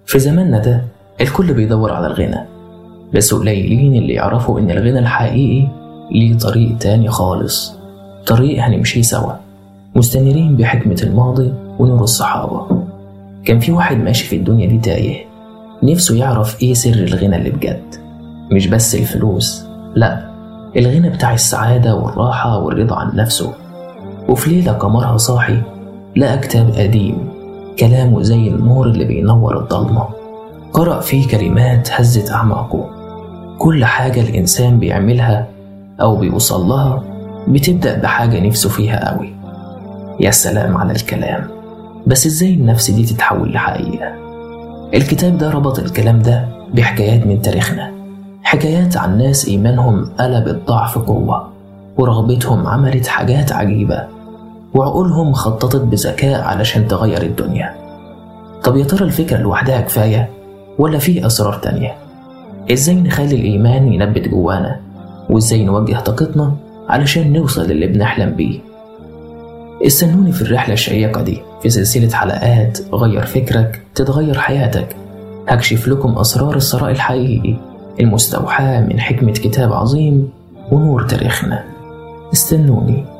في زماننا ده الكل بيدور على الغنى بس قليلين اللي يعرفوا إن الغنى الحقيقي ليه طريق تاني خالص طريق هنمشيه سوا مستنيرين بحكمة الماضي ونور الصحابة كان في واحد ماشي في الدنيا دي تايه نفسه يعرف ايه سر الغنى اللي بجد مش بس الفلوس لا الغنى بتاع السعادة والراحة والرضا عن نفسه وفي ليلة قمرها صاحي لقى كتاب قديم كلامه زي النور اللي بينور الضلمة قرأ فيه كلمات هزت أعماقه كل حاجة الإنسان بيعملها أو بيوصل لها بتبدأ بحاجة نفسه فيها قوي يا سلام على الكلام بس ازاي النفس دي تتحول لحقيقة الكتاب ده ربط الكلام ده بحكايات من تاريخنا حكايات عن ناس إيمانهم قلب الضعف قوة ورغبتهم عملت حاجات عجيبة وعقولهم خططت بذكاء علشان تغير الدنيا طب يا ترى الفكرة لوحدها كفاية ولا في أسرار تانية إزاي نخلي الإيمان ينبت جوانا وإزاي نوجه طاقتنا علشان نوصل للي بنحلم بيه استنوني في الرحلة الشيقة دي في سلسلة حلقات غير فكرك تتغير حياتك هكشف لكم أسرار الثراء الحقيقي المستوحاة من حكمة كتاب عظيم ونور تاريخنا استنوني